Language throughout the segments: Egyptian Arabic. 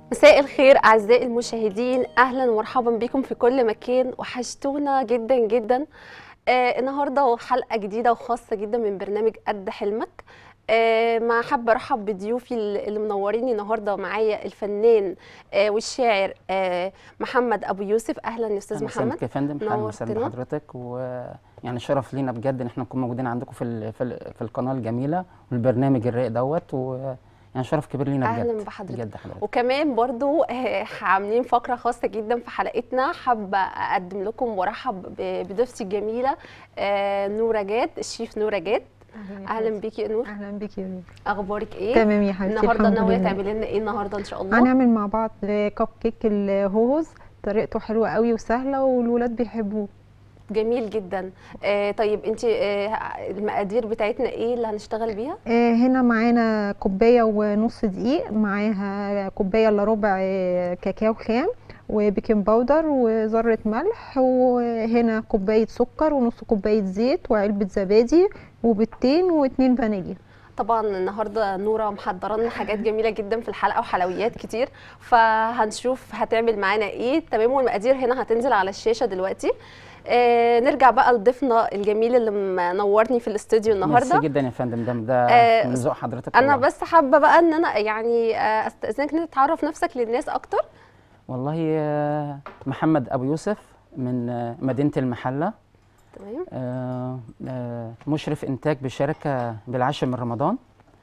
مساء الخير اعزائي المشاهدين اهلا ومرحبا بكم في كل مكان وحشتونا جدا جدا آه النهارده حلقه جديده وخاصه جدا من برنامج قد حلمك آه ما حابه ارحب بضيوفي اللي منوريني النهارده معايا الفنان آه والشاعر آه محمد ابو يوسف اهلا يا استاذ أهلا محمد وسهلا يا فندم اهلا وسهلا نورتنا. بحضرتك ويعني شرف لينا بجد ان احنا نكون موجودين عندكم في ال في, ال في القناه الجميله والبرنامج الرايق دوت ويعني شرف كبير لينا بجد أهلاً بحضرتك. بجد حضرتك وكمان برضو آه، عاملين فقرة خاصة جدا في حلقتنا حابة أقدم لكم وأرحب ب- بضيفتي الجميلة آه، نورة جاد الشيف نورة جاد أهلا بيكي يا نور اهلا بيكي يا نور أخبارك إيه؟ تمام يا حبيبتي النهاردة الحمد ناوية لله. تعملي لنا إيه النهاردة إن شاء الله؟ هنعمل مع بعض كب كيك الهوز طريقته حلوه قوي وسهله والولاد بيحبوه جميل جدا آه، طيب أنت المقادير بتاعتنا إيه اللي هنشتغل بيها؟ آه، هنا معانا كوبايه ونص دقيق معاها كوبايه الا ربع آه، كاكاو خام وبيكنج باودر وذره ملح وهنا كوبايه سكر ونص كوبايه زيت وعلبه زبادي وبيضتين واتنين فانيليا طبعا النهارده نوره محضره لنا حاجات جميله جدا في الحلقه وحلويات كتير فهنشوف هتعمل معانا ايه تمام والمقادير هنا هتنزل على الشاشه دلوقتي آه نرجع بقى لضيفنا الجميل اللي منورني في الاستوديو النهارده ميرسي جدا يا فندم ده ده آه، من ذوق حضرتك انا والله. بس حابه بقى ان انا يعني آه، استاذنك ان انت تعرف نفسك للناس اكتر والله آه، محمد ابو يوسف من آه، مدينه المحله تمام آه، آه، مشرف انتاج بشركه بالعاشر من رمضان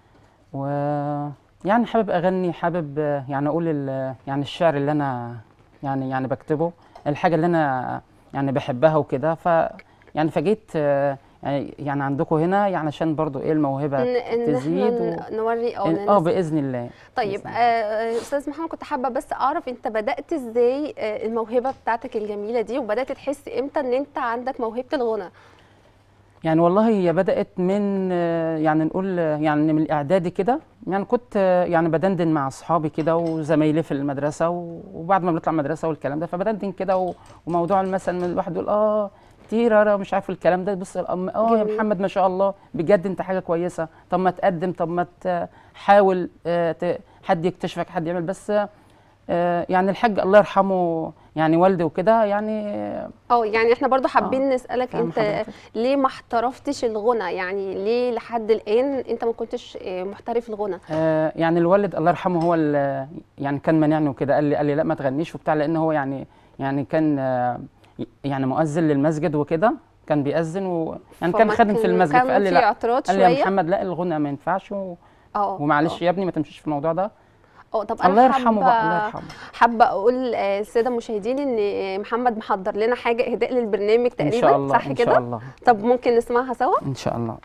و يعني حابب اغني حابب آه، يعني اقول ال- يعني الشعر اللي انا يعني يعني بكتبه الحاجه اللي انا يعني بحبها وكده ف يعني فجيت آه، يعني يعني عندكم هنا يعني عشان برضو ايه الموهبه ان ان تزيد احنا ن- نوري او اه ننزل. باذن الله طيب بإذن آه، الله. آه، استاذ محمد كنت حابه بس اعرف انت بدات ازاي آه، الموهبه بتاعتك الجميله دي وبدات تحس امتى ان انت عندك موهبه الغنى يعني والله هي بدأت من آه، يعني نقول آه، يعني من الإعدادي كده يعني كنت آه، يعني بدندن مع أصحابي كده وزمايلي في المدرسة و- وبعد ما بنطلع مدرسة والكلام ده فبدندن كده و- وموضوع مثلا الواحد يقول اه تيرارا مش عارف الكلام ده بص الأم اه يا جميل. محمد ما شاء الله بجد انت حاجة كويسة طب ما تقدم طب ما تحاول آه، ت- حد يكتشفك حد يعمل بس آه، يعني الحاج الله يرحمه يعني والدي وكده يعني آه، اه يعني احنا برضو حابين نسالك فاهم انت حضرتك. ليه ما احترفتش الغنى يعني ليه لحد الان انت ما كنتش آه، محترف الغنى آه، يعني الوالد الله يرحمه هو ال- يعني كان مانعني وكده قال لي قال لي لا ما تغنيش وبتاع لان هو يعني يعني كان آه، يعني مؤذن للمسجد وكده كان بيأذن و يعني كان فما خادم في المسجد كان فقال لي في لا اعتراض قال لي يا شويه محمد لا الغنى ما ينفعش و- اه ومعلش يا ابني ما تمشيش في الموضوع ده اه طب انا الله يرحمه بقى حابة- الله يرحمه حابه اقول آه، الساده المشاهدين ان آه، محمد محضر لنا حاجه اهداء للبرنامج ان تقريبا شاء الله صح ان كده شاء الله طب ممكن نسمعها سوا ان شاء الله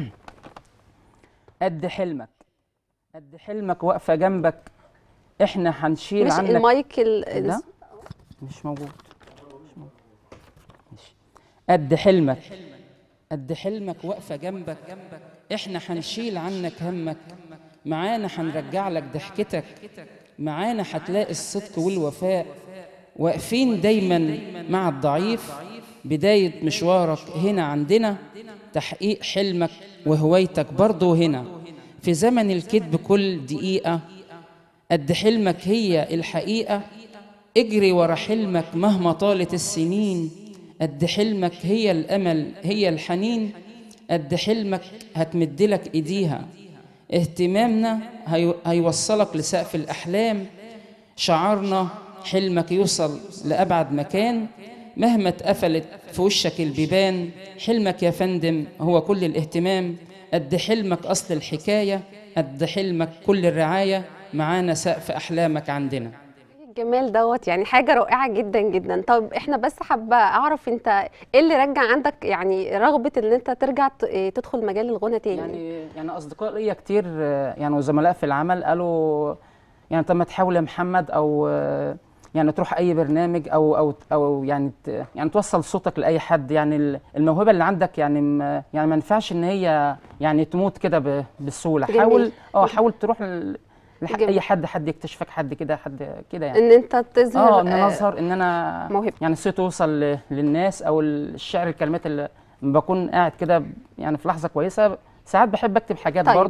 قد حلمك قد حلمك واقفه جنبك احنا هنشيل مش عنك المايك ال- ده مش موجود مش موجود ماشي قد حلمك قد حلمك واقفه جنبك احنا هنشيل عنك همك معانا هنرجع لك ضحكتك معانا هتلاقي الصدق والوفاء واقفين دايما مع الضعيف بداية مشوارك هنا عندنا تحقيق حلمك وهوايتك برضه هنا في زمن الكذب كل دقيقة قد حلمك هي الحقيقة اجري ورا حلمك مهما طالت السنين قد حلمك هي الأمل هي الحنين قد حلمك هتمدلك إيديها اهتمامنا هي... هيوصلك لسقف الأحلام شعارنا حلمك يوصل لأبعد مكان مهما اتقفلت في وشك البيبان حلمك يا فندم هو كل الاهتمام قد حلمك أصل الحكاية قد حلمك كل الرعاية معانا سقف أحلامك عندنا الجمال دوت يعني حاجه رائعه جدا جدا طب احنا بس حابه اعرف انت ايه اللي رجع عندك يعني رغبه ان انت ترجع ت- إيه، تدخل مجال الغنى تاني يعني يعني اصدقاء ليا كتير آه، يعني وزملاء في العمل قالوا يعني طب ما تحاول يا محمد او آه، يعني تروح اي برنامج او او او يعني ت- يعني توصل صوتك لاي حد يعني ال- الموهبه اللي عندك يعني ما يعني ما ينفعش ان هي يعني تموت كده ب- بالسهوله جميل. حاول اه حاول تروح ل- لح- جميل. اي حد حد يكتشفك حد كده حد كده يعني ان انت تظهر اه ان انا آه، اظهر ان انا موهبة. يعني صوتي يوصل ل- للناس او الشعر الكلمات اللي بكون قاعد كده يعني في لحظه كويسه ساعات بحب اكتب حاجات طيب. برضو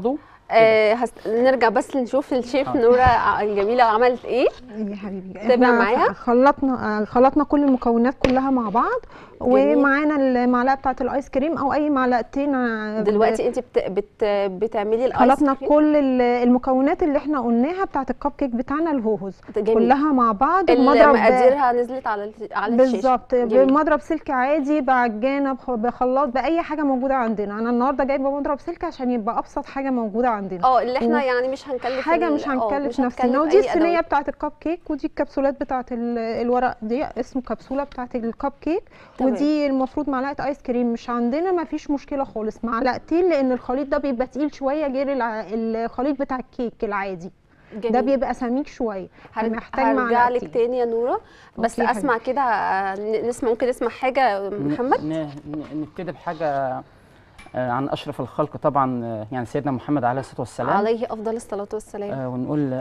آه هس... نرجع بس نشوف الشيف حاضر. نوره ع- الجميله عملت ايه يا حبيبي تابع إحنا معايا؟ خلطنا آه، خلطنا كل المكونات كلها مع بعض جميل. ومعانا المعلقه بتاعه الايس كريم او اي معلقتين آه، دلوقتي انت بت... بت... بتعملي الايس خلطنا كريم؟ كل ال- المكونات اللي احنا قلناها بتاعه الكب كيك بتاعنا الهوهوز جميل. كلها مع بعض بمضرب المقاديرها نزلت على ال- على الشاشه بالظبط جميل. بمضرب سلك عادي بعجانه بخ- بخلاط باي حاجه موجوده عندنا انا النهارده جايبه مضرب سلك عشان يبقى ابسط حاجه موجوده عندنا اه اللي احنا و- يعني مش هنكلف حاجه ال- مش اه، هنكلف مش نفسنا هنكلف ودي أي الصينيه أدوات. بتاعه الكب كيك ودي الكبسولات بتاعه ال- الورق دي اسمه كبسوله بتاعه الكب كيك تمام. ودي المفروض معلقه ايس كريم مش عندنا ما فيش مشكله خالص معلقتين لان الخليط ده بيبقى تقيل شويه غير الع- الخليط بتاع الكيك العادي ده جميل. بيبقى سميك شويه هر- محتاج هرجع لك معلقتين تاني يا نوره بس أوكي يا اسمع كده آه، ن- نسمع ممكن نسمع حاجه محمد ن- ن- نبتدي بحاجه آه، عن اشرف الخلق طبعا آه، يعني سيدنا محمد عليه الصلاه والسلام عليه افضل الصلاه والسلام آه، ونقول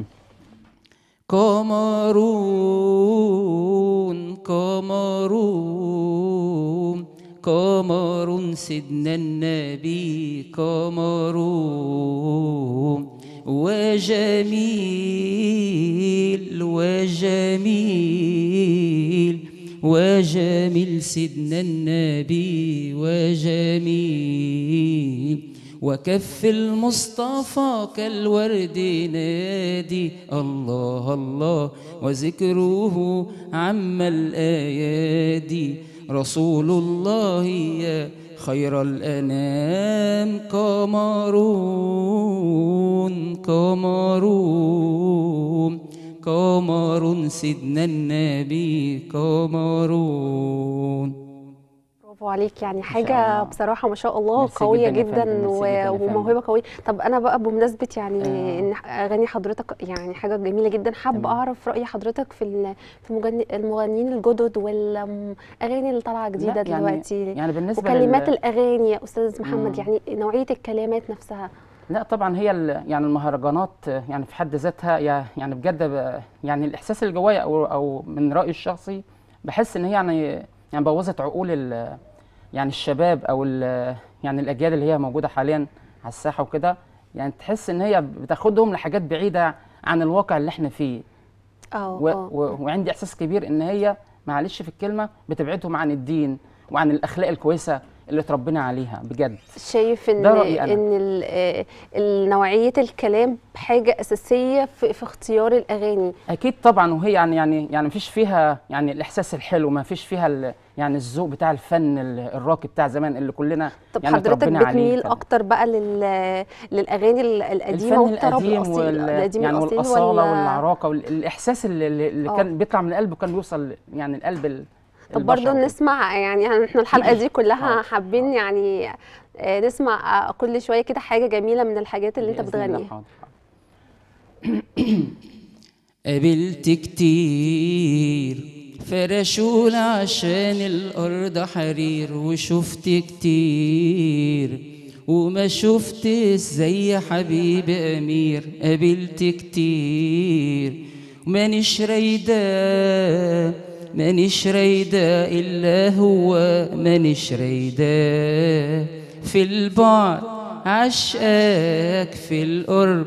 قمرون قمرون قمر سيدنا النبي قمرون وجميل وجميل وجميل سيدنا النبي وجميل وكف المصطفى كالورد نادي الله الله وذكره عم الآيادي رسول الله يا خير الأنام قمرون قمرون قمر سيدنا النبي قمرون برافو عليك يعني شاء حاجه الله. بصراحه ما شاء الله ميرسي قويه جداً يا جدا فندم، ميرسي و- جداً يا فندم. وموهبه قويه طب انا بقى بمناسبه يعني آه. ان اغاني حضرتك يعني حاجه جميله جدا حابه تمام. اعرف راي حضرتك في ال- في مغني المغنيين الجدد والاغاني اللي طالعه جديده لا، يعني- دلوقتي يعني بالنسبة وكلمات لل... الاغاني يا استاذ محمد مم. يعني نوعيه الكلمات نفسها لا طبعا هي ال- يعني المهرجانات يعني في حد ذاتها يا- يعني بجد ب- يعني الاحساس اللي جوايا او او من رايي الشخصي بحس ان هي يعني يعني بوظت عقول ال- يعني الشباب او ال- يعني الاجيال اللي هي موجوده حاليا على الساحه وكده يعني تحس ان هي بتاخدهم لحاجات بعيده عن الواقع اللي احنا فيه اه و اه و وعندي احساس كبير ان هي معلش في الكلمه بتبعدهم عن الدين وعن الاخلاق الكويسه اللي اتربينا عليها بجد شايف ان ده رأيي أنا. ان ال- آه، ال- نوعيه الكلام حاجه اساسيه في, في اختيار الاغاني اكيد طبعا وهي يعني يعني يعني مفيش فيها يعني الاحساس الحلو ما فيش فيها ال- يعني الذوق بتاع الفن ال- الراقي بتاع زمان اللي كلنا طب يعني حضرتك اتربينا عليه بتميل كده. اكتر بقى لل... للاغاني ال- القديمه الفن والطرب القديم الاصيل وال القديم يعني الاصيل والاصاله ولا والعراقه والاحساس اللي, اللي اللي آه. كان بيطلع من القلب وكان بيوصل يعني القلب ال- طب البشر برضه وكده. نسمع يعني احنا الحلقه دي كلها حاضر. حابين يعني آه، نسمع آه، كل شويه كده حاجه جميله من الحاجات اللي انت بإذن الله. بتغنيها حاضر، حاضر. قابلت كتير فرشول عشان الأرض حرير وشفت كتير وما شفت زي حبيبي أمير قابلت كتير مانيش رايدة مانيش رايدة إلا هو مانيش رايدة في البعد عشقك في القرب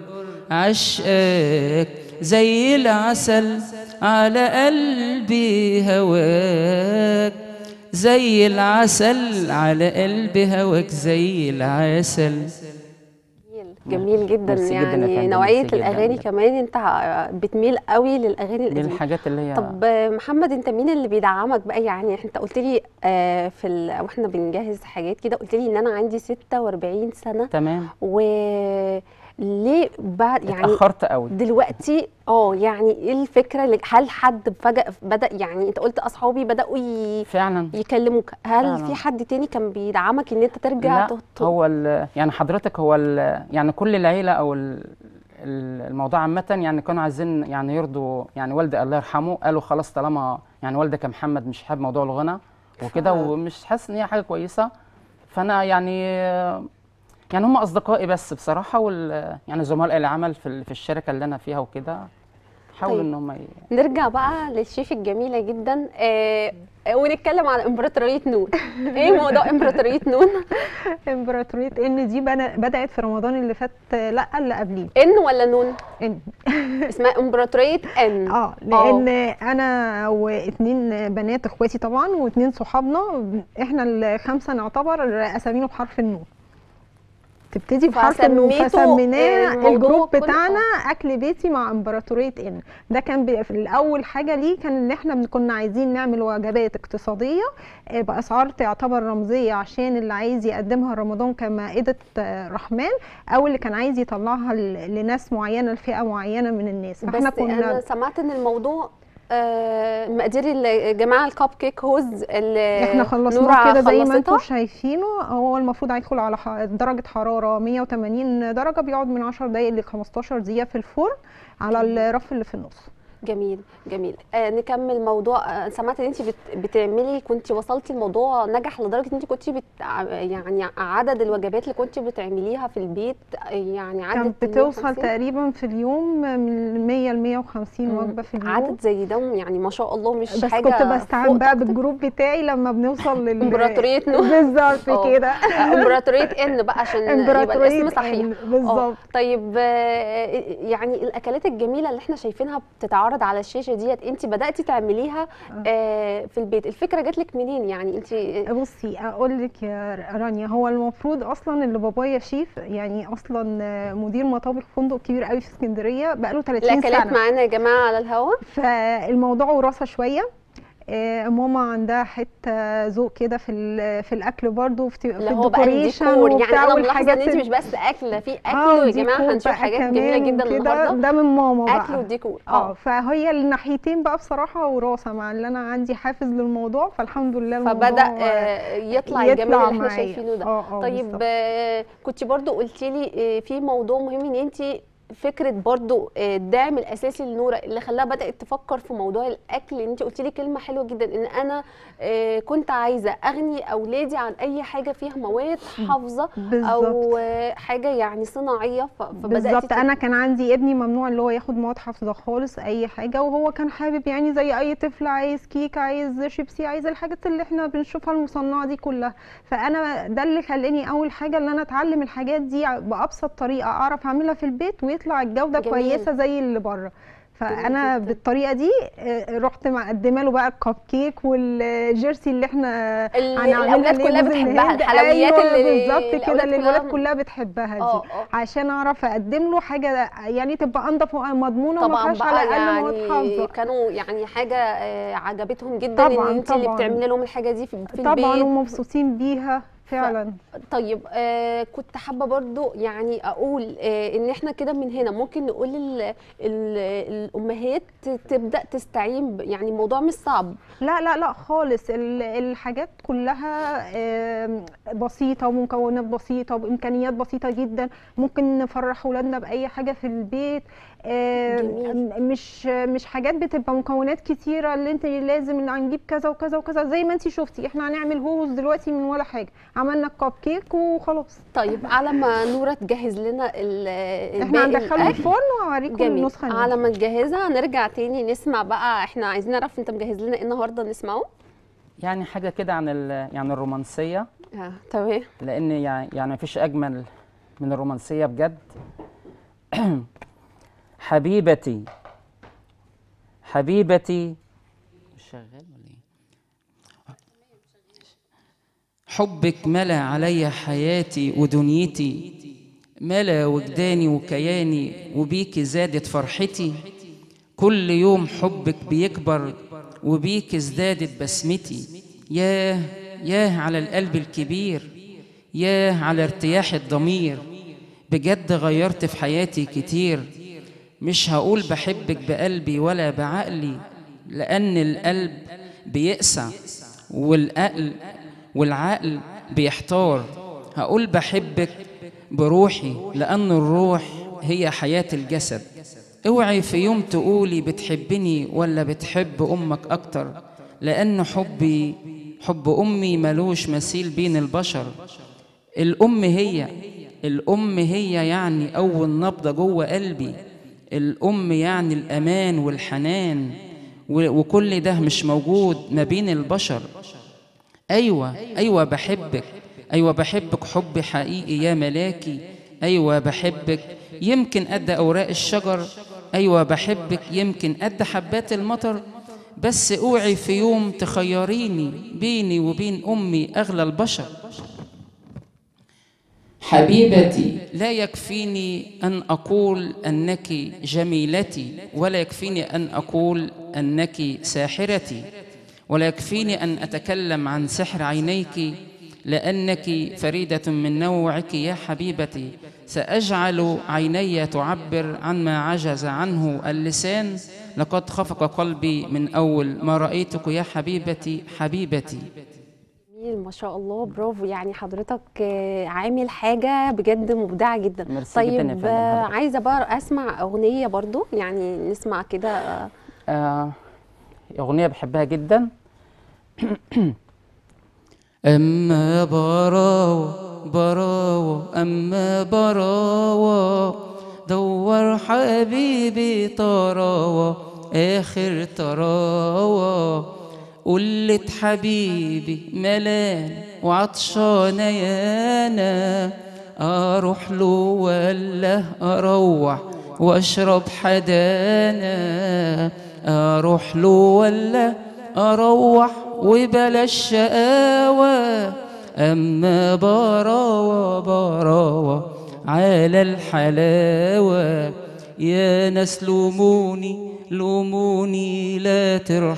عشقك زي العسل على قلبي هواك زي العسل على قلبي هواك زي العسل جميل جدا ميرسي جدا يا يعني فندم، نوعيه ميرسي جدا الاغاني بجد. كمان انت بتميل قوي للاغاني دي القديمه الحاجات اللي هي طب آه، محمد انت مين اللي بيدعمك بقى يعني انت قلت لي آه، في ال... واحنا بنجهز حاجات كده قلت لي ان انا عندي 46 سنه تمام وليه بعد يعني اتأخرت قوي دلوقتي اه يعني ايه الفكره اللي هل حد فجأة بدا يعني انت قلت اصحابي بداوا ي... فعلا يكلموك هل فعلا. في حد تاني كان بيدعمك ان انت ترجع لا تط- هو ال- يعني حضرتك هو ال- يعني كل العيله او ال- ال- الموضوع عامه يعني كانوا عايزين يعني يرضوا يعني والدي الله يرحمه قالوا خلاص طالما يعني والدك يا محمد مش حابب موضوع الغنى وكده ف- ومش حاسس ان هي حاجه كويسه فانا يعني يعني هم اصدقائي بس بصراحه وال يعني زملاء العمل في ال- في الشركه اللي انا فيها وكده حاولوا طيب. ان هم ي... نرجع بقى للشيف الجميله جدا آه آه، ونتكلم عن امبراطوريه نون ايه موضوع امبراطوريه نون امبراطوريه ان دي بنا- بدات في رمضان اللي فات لا اللي قبليه ان ولا نون ان اسمها امبراطوريه ان اه لان انا واتنين بنات اخواتي طبعا واتنين صحابنا احنا الخمسه نعتبر اسامينا بحرف النون تبتدي بحرف النون فسميتوا فسميناه الموضوع الجروب كله- بتاعنا اكل بيتي مع امبراطوريه ان ده كان بي- في الاول حاجه ليه كان ان احنا بن- كنا عايزين نعمل وجبات اقتصاديه آه، باسعار تعتبر رمزيه عشان اللي عايز يقدمها رمضان كمائده آه، رحمن او اللي كان عايز يطلعها ل- لناس معينه لفئه معينه من الناس بس انا سمعت ان الموضوع آه، مقادير الجماعه الكب كيك هوز اللي احنا نورة خلصناه كده زي ما انتم خلصتها. شايفينه هو المفروض هيدخل على ح- درجة حرارة 180 درجة بيقعد من 10 دقايق ل 15 دقيقة في الفرن على الرف اللي في النص جميل جميل آه نكمل موضوع آه سمعت ان انت بت بتعملي كنت وصلتي الموضوع نجح لدرجه ان انت كنت بت يعني عدد الوجبات اللي كنت بتعمليها في البيت آه، يعني عدد كانت بتوصل 150. تقريبا في اليوم من 100 ل 150 مم. وجبة في اليوم عدد زي ده يعني ما شاء الله مش بس حاجه كنت فوق بستعين بقى طاقتك. بالجروب بتاعي لما بنوصل لل امبراطورية نور. بالظبط اه. كده آه، امبراطوريه ان بقى عشان يبقى امبراطورية الاسم صحيح إن، اه بالظبط طيب آه، يعني الاكلات الجميله اللي احنا شايفينها بتتعرض على الشاشه ديت انت بداتي تعمليها آه، في البيت الفكره جات لك منين يعني انت بصي اقول لك يا رانيا هو المفروض اصلا اللي بابايا شيف يعني اصلا مدير مطابخ فندق كبير قوي في اسكندريه بقاله 30 الاكلات سنه معانا يا جماعه على الهوا فالموضوع وراثه شويه آه، ماما عندها حته ذوق كده في ال- في الاكل برضو في, في اللي هو بقى الديكوريشن الديكور يعني وبتاع انا ملاحظه والحاجات ان انت ال- مش بس اكل في اكل آه، يا جماعه وديكور هنشوف بقى حاجات كمان جميله جدا وكده. النهارده ده من ماما بقى اكل وديكور اه فهي الناحيتين بقى بصراحه وراثه مع اللي انا عندي حافز للموضوع فالحمد لله الموضوع فبدا آه، يطلع الجمال اللي احنا معايا. شايفينه ده اه اه طيب بالظبط. آه، كنت برضو قلتي لي آه، في موضوع مهم ان انت فكره برضو آه، الدعم الاساسي لنوره اللي خلاها بدات تفكر في موضوع الاكل ان انت قلتي لي كلمه حلوه جدا ان انا آه، كنت عايزه اغني اولادي عن اي حاجه فيها مواد حافظه بالظبط او آه، حاجه يعني صناعيه ف- فبداتي بالظبط تت- انا كان عندي ابني ممنوع اللي هو ياخد مواد حافظه خالص اي حاجه وهو كان حابب يعني زي اي طفل عايز كيك عايز شيبسي عايز الحاجات اللي احنا بنشوفها المصنعه دي كلها فانا ده اللي خلاني اول حاجه ان انا اتعلم الحاجات دي بابسط طريقه اعرف اعملها في البيت ويطلع الجوده جميل. كويسه زي اللي بره فانا جدا. بالطريقه دي آه، رحت مقدمه له بقى الكب كيك والجيرسي اللي احنا اللي هنعملها الاولاد ليه كلها جوز بتحبها الهند. الحلويات أيوة اللي بالظبط كده اللي الولاد كلها- كلها بتحبها دي اه اه عشان اعرف اقدم له حاجه يعني تبقى انضف ومضمونه وما طبعا فيهاش على بقى الاقل مواد يعني حافظه كانوا يعني حاجه آه، عجبتهم جدا ان طبعاً، انت اللي طبعاً. بتعملي لهم الحاجه دي في, في طبعا البيت ومبسوطين بيها فعلا طيب آه كنت حابه برضو يعني اقول آه ان احنا كده من هنا ممكن نقول ال ال الامهات تبدا تستعين ب- يعني الموضوع مش صعب لا لا لا خالص ال- الحاجات كلها آم، بسيطة ومكونات بسيطة وإمكانيات بسيطة جدا ممكن نفرح ولادنا بأي حاجة في البيت آم، جميل. مش مش حاجات بتبقى مكونات كتيرة اللي انت لازم إن هنجيب كذا وكذا وكذا زي ما انت شفتي احنا هنعمل هوز دلوقتي من ولا حاجة عملنا الكب كيك وخلاص طيب على ما نوره تجهز لنا ال- احنا الباقي هندخله الأكل. الفرن وهوريكم جميل النسخة دي. على ما تجهزها نرجع تاني نسمع بقى احنا عايزين نعرف انت مجهز لنا ايه النهارده نسمعه يعني حاجه كده عن ال- يعني الرومانسيه آه تمام لان يعني يعني مفيش اجمل من الرومانسيه بجد حبيبتي حبيبتي مش شغال ولا ايه حبك ملا علي حياتي ودنيتي ملا وجداني وكياني وبيكي زادت فرحتي كل يوم حبك بيكبر وبيك ازدادت بسمتي ياه ياه على القلب الكبير ياه على ارتياح الضمير بجد غيرت في حياتي كتير مش هقول بحبك بقلبي ولا بعقلي لأن القلب بيقسى والعقل والعقل بيحتار هقول بحبك بروحي لأن الروح هي حياة الجسد اوعي في يوم تقولي بتحبني ولا بتحب أمك أكتر لأن حبي حب أمي ملوش مثيل بين البشر الأم هي الأم هي يعني أول نبضة جوه قلبي الأم يعني الأمان والحنان و- وكل ده مش موجود ما بين البشر أيوة أيوة بحبك أيوة بحبك حب حقيقي يا ملاكي أيوة بحبك يمكن قد أوراق الشجر أيوة بحبك يمكن قد حبات المطر بس اوعي في يوم تخيريني بيني وبين أمي أغلى البشر حبيبتي لا يكفيني أن أقول أنك جميلتي ولا يكفيني أن أقول أنك ساحرتي ولا يكفيني أن أتكلم عن سحر عينيك لأنك فريدة من نوعك يا حبيبتي سأجعل عيني تعبر عن ما عجز عنه اللسان لقد خفق قلبي من أول ما رأيتك يا حبيبتي حبيبتي جميل ما شاء الله برافو يعني حضرتك آه، عامل حاجة بجد مبدعة جدا ميرسي جدا يا طيب فندم آه، حضرتك. عايزة بقى أسمع أغنية برضو يعني نسمع كده آه، آه أغنية بحبها جدا أما براوة براوة أما براوة دور حبيبي طراوة آخر طراوة قلت حبيبي ملان وعطشانة يانا أروح له ولا أروح وأشرب حدانا أروح له ولا أروح وبلا الشقاوة أما براوة براوة على الحلاوة يا ناس لوموني لوموني لا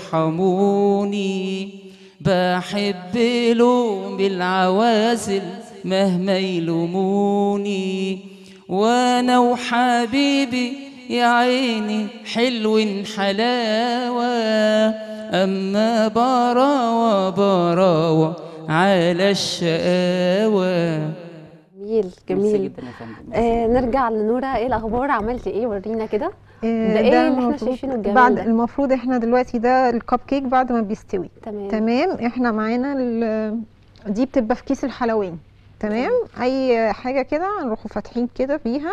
ترحموني بحب لوم العوازل مهما يلوموني وانا وحبيبي يا عيني حلو حلاوة أما براوة براوة على الشقاوة جميل ميرسي جميل جدا يا فندم آه نرجع لنورة ايه الأخبار عملتي ايه ورينا كده آه، ده إيه اللي إحنا المفروض- شايفينه الجميل بعد ده؟ المفروض احنا دلوقتي ده الكب كيك بعد ما بيستوي تمام تمام احنا معانا ال- دي بتبقى في كيس الحلواني تمام اي حاجه كده هنروحوا فاتحين كده بيها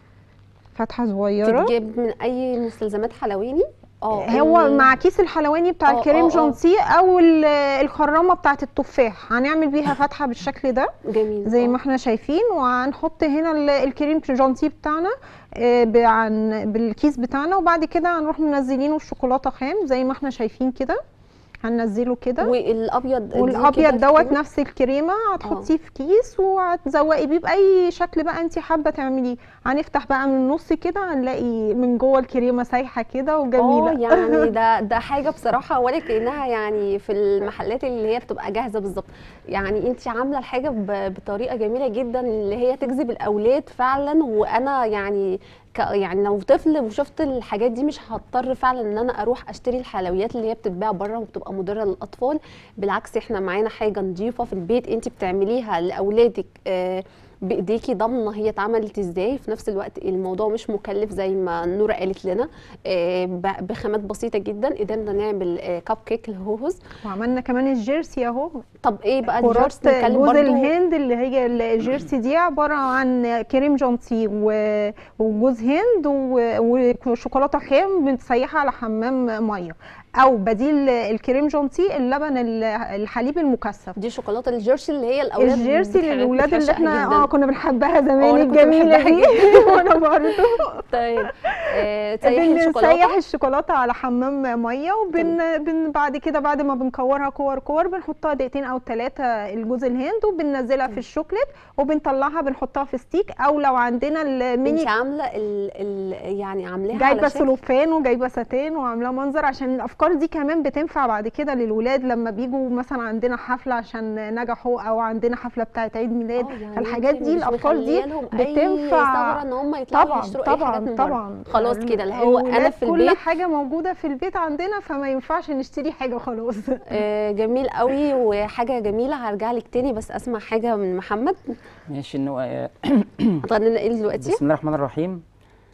فتحه صغيره تتجيب من أي مستلزمات حلواني اه هو ال- مع كيس الحلواني بتاع آه، الكريم آه، آه. جانسيه او ال- الخرامه بتاعه التفاح هنعمل بيها فتحه بالشكل ده جميل زي آه. ما احنا شايفين وهنحط هنا ال- الكريم جانتيه بتاعنا آه، ب- عن بالكيس بتاعنا وبعد كده هنروح منزلينه الشوكولاته خام زي ما احنا شايفين كده هننزله كده والابيض دي كده والابيض دوت تكون- نفس الكريمه هتحطيه في كيس وهتزوقي بيه باي شكل بقى انت حابه تعمليه هنفتح بقى من النص كده هنلاقي من جوه الكريمه سايحه كده اه وجميله يعني ده ده حاجه بصراحه ولا كانها يعني في المحلات اللي هي بتبقى جاهزه بالظبط يعني انت عامله الحاجه ب- بطريقه جميله جدا اللي هي تجذب الاولاد فعلا وانا يعني ك يعني لو طفل وشفت الحاجات دي مش هضطر فعلا ان انا اروح اشتري الحلويات اللي هي بتتباع بره وبتبقى مضره للاطفال بالعكس احنا معانا حاجه نظيفه في البيت انت بتعمليها لاولادك آه بايديكي ضامنه هي اتعملت ازاي في نفس الوقت الموضوع مش مكلف زي ما نوره قالت لنا آه، ب- بخامات بسيطه جدا قدرنا نعمل آه، كب كيك الهوهوز وعملنا كمان الجيرسي اهو طب ايه بقى كرات الجورس نتكلم جوز برضو الهند اللي هي الجيرسي دي عباره عن كريم جانتيه و- وجوز هند و- وشوكولاته خام متسيحه على حمام ميه او بديل الكريم جانتيه اللبن ال- الحليب المكثف دي شوكولاته الجيرسي اللي هي الاولاد الجيرسي بتحب- للاولاد اللي بتعشقها احنا جداً. اه كنا بنحبها آه، زمان أنا كنت الجميله بحبها دي وانا برضه طيب آه، تسيحي بنسيح الشوكولاته الشوكولاته على حمام ميه وبن بن بعد كده بعد ما بنكورها كور كور بنحطها دقيقتين او ثلاثه الجوز الهند وبننزلها في الشوكليت وبنطلعها بنحطها في ستيك او لو عندنا الميني انت عامله ال ال يعني عاملاها جايبه على شكل سلوفان وجايبه ساتين وعاملاه منظر عشان الافكار دي كمان بتنفع بعد كده للولاد لما بيجوا مثلا عندنا حفله عشان نجحوا او عندنا حفله بتاعه عيد ميلاد آه، يعني فالحاجات انت دي مش الافكار دي مخلية لهم اي بتنفع ثغره ان هم يطلعوا طبعا يشتروا اي حاجات طبعا من بره طبعا خلاص كده اللي هو انا الولاد في كل البيت حاجه موجوده في البيت عندنا فما ينفعش نشتري حاجه خلاص آه، جميل قوي وحاجه جميله هرجع لك تاني بس اسمع حاجه من محمد ماشي انه آه، هتغني لنا ايه دلوقتي بسم الله الرحمن الرحيم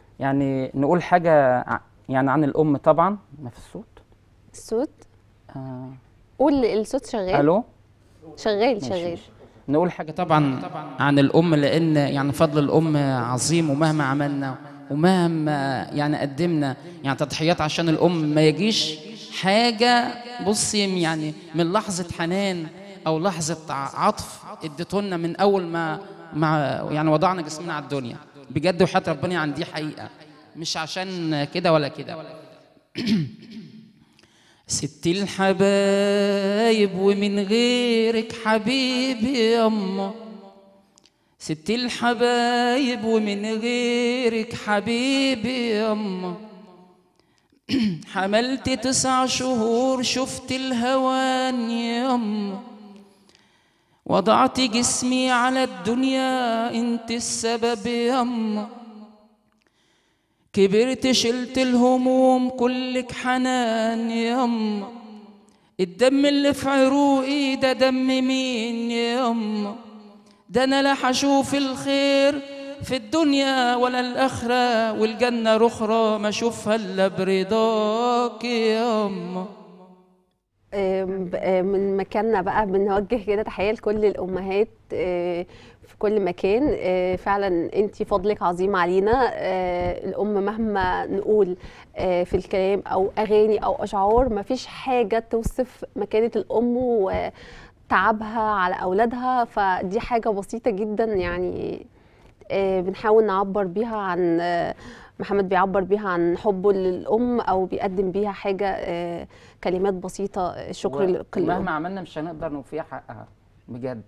يعني نقول حاجة ع- يعني عن الأم طبعا ما في الصوت الصوت آه. قول الصوت شغال ألو شغال ماشي، شغال ماشي. نقول حاجة طبعا عن الأم لأن يعني فضل الأم عظيم ومهما عملنا ومهما يعني قدمنا يعني تضحيات عشان الأم ما يجيش حاجه بصي يعني من لحظه حنان او لحظه ع- عطف اديتولنا من اول ما مع يعني وضعنا جسمنا على الدنيا بجد وحياه ربنا عن دي حقيقه مش عشان كده ولا كده ست الحبايب ومن غيرك حبيبي يما ست الحبايب ومن غيرك حبيبي يما حملت تسع شهور شفت الهوان يما وضعت جسمي على الدنيا انت السبب يما كبرت شلت الهموم كلك حنان يما الدم اللي في عروقي ده دم مين يما ده انا لا هشوف الخير في الدنيا ولا الاخره والجنه رخرة ما اشوفها الا برضاك يما آم، ب- آه، من مكاننا بقى بنوجه كده تحية لكل الأمهات آه، في كل مكان آه، فعلا انت فضلك عظيم علينا آه، الأم مهما نقول آه، في الكلام أو أغاني أو أشعار مفيش حاجة توصف مكانة الأم وتعبها على أولادها فدي حاجة بسيطة جدا يعني آه، بنحاول نعبر بيها عن آه، محمد بيعبر بيها عن حبه للأم أو بيقدم بيها حاجة آه، كلمات بسيطة آه، شكر لكل مهما الأم عملنا مش هنقدر نوفيها حقها بجد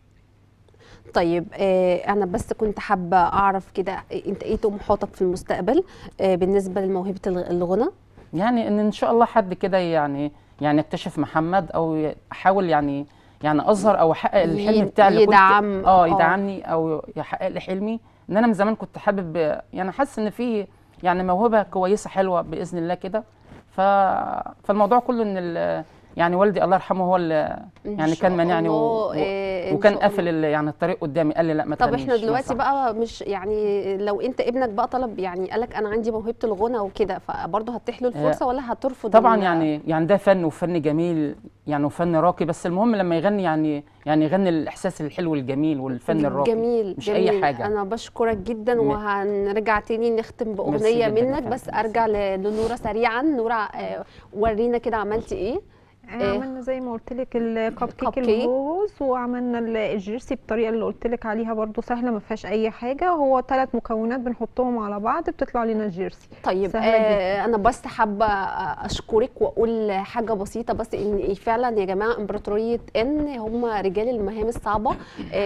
طيب آه، أنا بس كنت حابة أعرف كده آه، أنت إيه طموحاتك في المستقبل آه، بالنسبة لموهبة الغ- الغنى يعني ان ان شاء الله حد كده يعني يعني يكتشف محمد او احاول يعني يعني اظهر او احقق الحلم ي- بتاعي اللي كنت- يدعم- اه آه. يدعمني او يحقق لي حلمي ان انا من زمان كنت حابب يعني حاسس ان في يعني موهبه كويسه حلوه باذن الله كده ف فالموضوع كله ان ال- يعني والدي الله يرحمه هو اللي إن يعني شاء كان مانعني و- الله، و- آه، إن وكان شاء قافل الله. ال- يعني الطريق قدامي قال لي لا ما طب تغنيش، احنا ما دلوقتي ينفعش. بقى مش يعني لو انت ابنك بقى طلب يعني قالك انا عندي موهبة الغنى وكده فبرضه هتتيح له الفرصة ولا هترفض طبعا ال- يعني يعني ده فن وفن جميل يعني وفن راقي بس المهم لما يغني يعني يعني يغني الاحساس الحلو الجميل والفن الراقي جميل مش جميل. اي حاجه انا بشكرك جدا م- وهنرجع تاني نختم ميرسي باغنيه جداً يا منك فندم. بس ارجع ل- لنوره سريعا نوره آه، ورينا كده عملتي ايه آه، عملنا زي ما قلت لك الكب كب كيك كيك. الهوز وعملنا ال- الجيرسي بالطريقه اللي قلت لك عليها برضو سهله ما فيهاش اي حاجه هو ثلاث مكونات بنحطهم على بعض بتطلع لنا الجيرسي طيب سهلة آه انا بس حابه اشكرك واقول حاجه بسيطه بس ان فعلا يا جماعه امبراطوريه ان هم رجال المهام الصعبه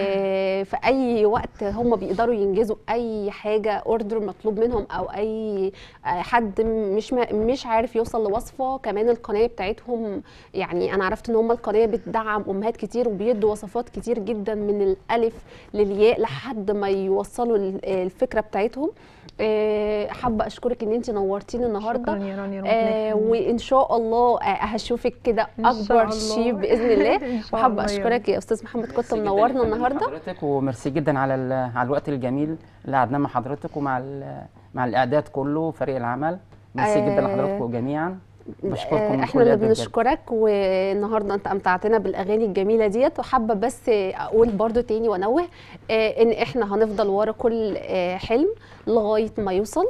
آه في اي وقت هم بيقدروا ينجزوا اي حاجه اوردر مطلوب منهم او اي آه حد مش ما مش عارف يوصل لوصفه كمان القناه بتاعتهم يعني انا عرفت ان هم القناه بتدعم امهات كتير وبيدوا وصفات كتير جدا من الالف للياء لحد ما يوصلوا ال- الفكره بتاعتهم آه، حابه اشكرك ان انت نورتيني النهارده شكرا يا رانيا ربنا آه يخليك. وان شاء الله آه هشوفك كده إن شاء اكبر الله. شيء باذن الله إن شاء وحابه الله يا اشكرك يا استاذ محمد كنت ميرسي جداً يا منورنا فندم النهارده حضرتك وميرسي جدا على ال- على الوقت الجميل اللي قعدناه مع حضرتك ومع ال- مع الاعداد كله فريق العمل ميرسي جدا آه، لحضراتكم جميعا بشكركم آه، من احنا كل اللي قلبي بجد. بنشكرك والنهارده انت امتعتنا بالاغاني الجميله ديت وحابه بس اقول برضو تاني وانوه آه، ان احنا هنفضل ورا كل آه، حلم لغايه ما يوصل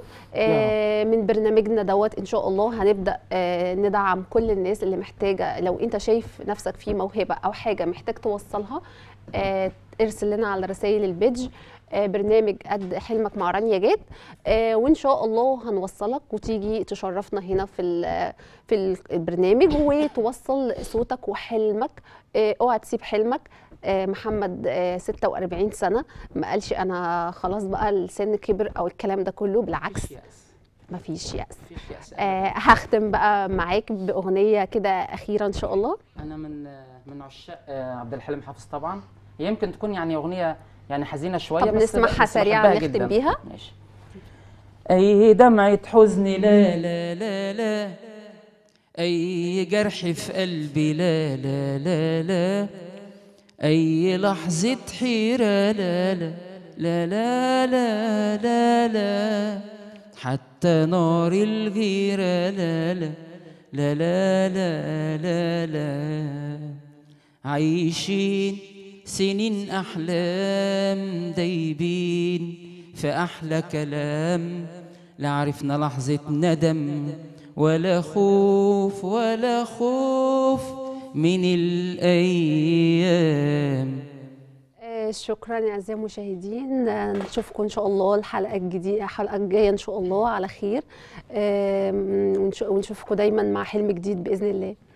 آه، من برنامجنا دوت ان شاء الله هنبدا آه، ندعم كل الناس اللي محتاجه لو انت شايف نفسك في موهبه او حاجه محتاج توصلها آه، ارسل لنا على رسائل البيدج آه، برنامج قد حلمك مع رانيا جات آه، وان شاء الله هنوصلك وتيجي تشرفنا هنا في ال- في البرنامج وتوصل صوتك وحلمك آه، اوعى تسيب حلمك آه، محمد آه، 46 سنه ما قالش انا خلاص بقى السن كبر او الكلام ده كله بالعكس مفيش يأس. مفيش يأس مفيش يأس آه، هختم بقى معاك باغنيه كده اخيره ان شاء الله انا من من عشاق آه، عبد الحليم حافظ طبعا هي يمكن تكون يعني اغنيه يعني حزينه شويه طب بس نسمعها بس سريعاً بحبها نختم جداً. بيها؟ ماشي اي دمعه حزن لا لا لا لا اي جرح في قلبي لا لا لا لا اي لحظه حيره لا لا لا لا لا لا لا حتى نار الغيره لا لا لا لا لا لا لا عايشين سنين أحلام دايبين في أحلى كلام لا عرفنا لحظة ندم ولا خوف ولا خوف من الأيام آه، شكرا يا اعزائي المشاهدين آه، نشوفكم ان شاء الله الحلقه الجديده الحلقه الجايه ان شاء الله على خير آم، ونش- ونشوفكم دايما مع حلم جديد باذن الله